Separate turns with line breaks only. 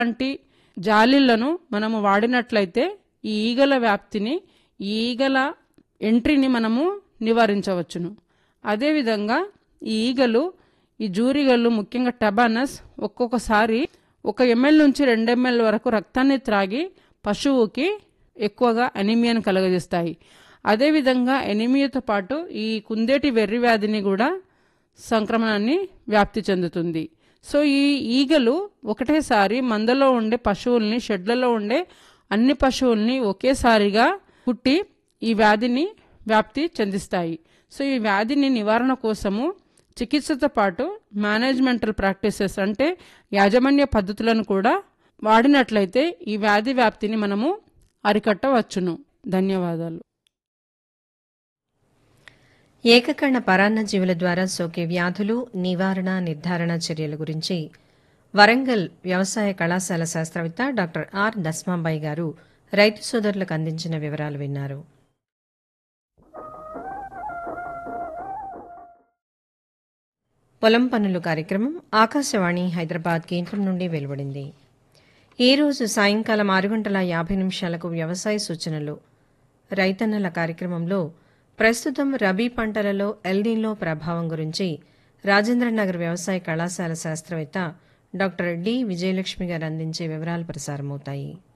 లాంటి జాలీలను మనము వాడినట్లయితే ఈ ఈగల వ్యాప్తిని ఈ ఈగల ఎంట్రీని మనము నివారించవచ్చును అదేవిధంగా ఈ ఈగలు ఈ జూరిగలు ముఖ్యంగా టబానస్ ఒక్కొక్కసారి ఒక ఎంఎల్ నుంచి రెండు ఎంఎల్ వరకు రక్తాన్ని త్రాగి పశువుకి ఎక్కువగా ఎనిమియాను కలుగజేస్తాయి అదేవిధంగా ఎనిమియాతో పాటు ఈ కుందేటి వెర్రి వ్యాధిని కూడా సంక్రమణాన్ని వ్యాప్తి చెందుతుంది సో ఈ ఈగలు ఒకటేసారి మందలో ఉండే పశువుల్ని షెడ్లలో ఉండే అన్ని పశువుల్ని ఒకేసారిగా కుట్టి ఈ వ్యాధిని వ్యాప్తి చెందిస్తాయి సో ఈ వ్యాధిని నివారణ కోసము చికిత్సతో పాటు మేనేజ్మెంటల్ ప్రాక్టీసెస్ అంటే యాజమాన్య పద్ధతులను కూడా వాడినట్లయితే ఈ వ్యాధి వ్యాప్తిని మనము అరికట్టవచ్చును ధన్యవాదాలు
ఏకకణ పరాన్నజీవుల ద్వారా సోకే వ్యాధులు నివారణ నిర్ధారణ చర్యల గురించి వరంగల్ వ్యవసాయ కళాశాల శాస్త్రవేత్త డాక్టర్ ఆర్ దస్మాబాయి గారు రైతు సోదరులకు అందించిన వివరాలు విన్నారు పొలం పనులు కార్యక్రమం ఆకాశవాణి హైదరాబాద్ కేంద్రం నుండి వెలువడింది ఈ రోజు సాయంకాలం ఆరు గంటల యాభై నిమిషాలకు వ్యవసాయ సూచనలు రైతన్నల కార్యక్రమంలో ప్రస్తుతం రబీ పంటలలో ఎల్నీలో ప్రభావం గురించి రాజేంద్రనగర్ వ్యవసాయ కళాశాల శాస్త్రవేత్త డాక్టర్ డి విజయలక్ష్మి గారు అందించే వివరాలు ప్రసారమవుతాయి